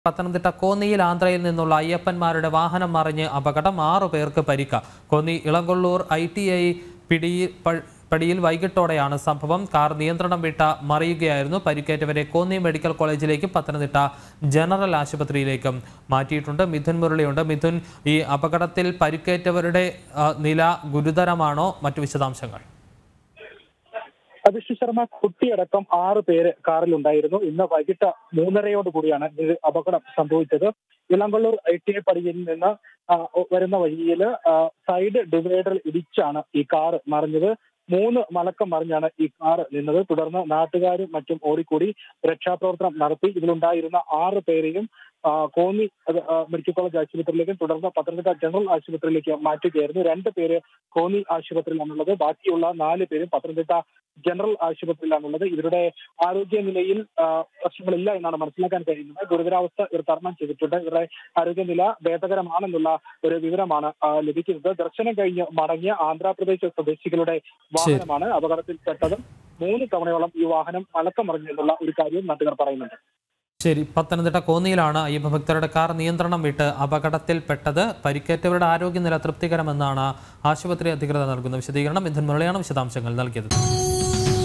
പത്തനംതിട്ട കോന്നിയിൽ ആന്ധ്രയിൽ നിന്നുള്ള അയ്യപ്പന്മാരുടെ വാഹനം മറിഞ്ഞ് അപകടം ആറു പേർക്ക് പരിക്ക Konni Elakollur I T I പിടിയിൽ പ- പടിയിൽ വൈകിട്ടോടെയാണ് സംഭവം കാർ നിയന്ത്രണം വിട്ട മറിയുകയായിരുന്നു പരിക്കേറ്റവരെ കോന്നി മെഡിക്കൽ കോളേജിലേക്കും പത്തനംതിട്ട ജനറൽ ആശുപത്രിയിലേക്കും മാറ്റിയിട്ടുണ്ട് മിഥുൻ മുരളിയുണ്ട് മിഥുൻ ഈ അപകടത്തിൽ പരിക്കേറ്റവരുടെ ആ, നില ഗുരുതരമാണോ മറ്റു വിശദാംശങ്ങൾ അഭിഷേക് ശർമ്മ കുട്ടിയടക്കം ആറ് പേര് കാറിലുണ്ടായിരുന്നു ഇന്ന് വൈകിട്ട് മൂന്നരയോട് കൂടിയാണ് ഇത് അപകടം സംഭവിച്ചത് ഇളങ്കൊള്ളൂർ ഐ ടി ഐ പടിയിൽ നിന്ന് ആ, വരുന്ന വഴിയിൽ സൈഡ് ഡിവൈഡറിൽ ഇടിച്ചാണ് ഈ കാർ മറിഞ്ഞത് മൂന്ന് മലക്കം മറിഞ്ഞാണ് ഈ കാർ നിന്നത് തുടർന്ന് നാട്ടുകാരും മറ്റും ഓടിക്കൂടി രക്ഷാപ്രവർത്തനം നടത്തി ഇതിലുണ്ടായിരുന്ന ആറ് പേരെയും ആ, കോന്നി അത്, ആ, മെഡിക്കൽ കോളേജ് ആശുപത്രിയിലേക്കും തുടർന്ന് പത്തനംതിട്ട ജനറൽ ആശുപത്രിയിലേക്ക് മാറ്റുകയായിരുന്നു രണ്ട് പേര് കോന്നി ആശുപത്രിയിലാണുള്ളത് ബാക്കിയുള്ള നാല് പേരും പത്തനംതിട്ട ജനറൽ ആശുപത്രിയിലാണുള്ളത് ഇവരുടെ ആരോഗ്യനിലയിൽ ആ, പ്രശ്നങ്ങളില്ല എന്നാണ് മനസ്സിലാക്കാൻ കഴിയുന്നത് ഗുരുതരാവസ്ഥ ഇവർ തരണം ചെയ്തിട്ടുണ്ട് ഇവരുടെ ആരോഗ്യനില ഭേദകരമാണെന്നുള്ള ഒരു വിവരമാണ് ആ, ലഭിക്കുന്നത് ദർശനം കഴിഞ്ഞ് മടങ്ങിയ ആന്ധ്രാപ്രദേശ് സ്വദേശികളുടെ വാഹനമാണ് അപകടത്തിൽപ്പെട്ടത് മൂന്ന് തവണയോളം ഈ വാഹനം മലക്കം മറിഞ്ഞു എന്നുള്ള ഒരു കാര്യം നാട്ടുകാർ പറയുന്നുണ്ട് ശരി പത്തനംതിട്ട കോന്നിയിലാണ് അയ്യപ്പ ഭക്തരുടെ കാർ നിയന്ത്രണം വിട്ട് അപകടത്തിൽപ്പെട്ടത് പരിക്കേറ്റവരുടെ ആരോഗ്യനില തൃപ്തികരമെന്നാണ് ആശുപത്രി അധികൃതർ നൽകുന്ന വിശദീകരണം മിഥുൻ മുരളിയാണ് വിശദാംശങ്ങൾ നൽകിയത്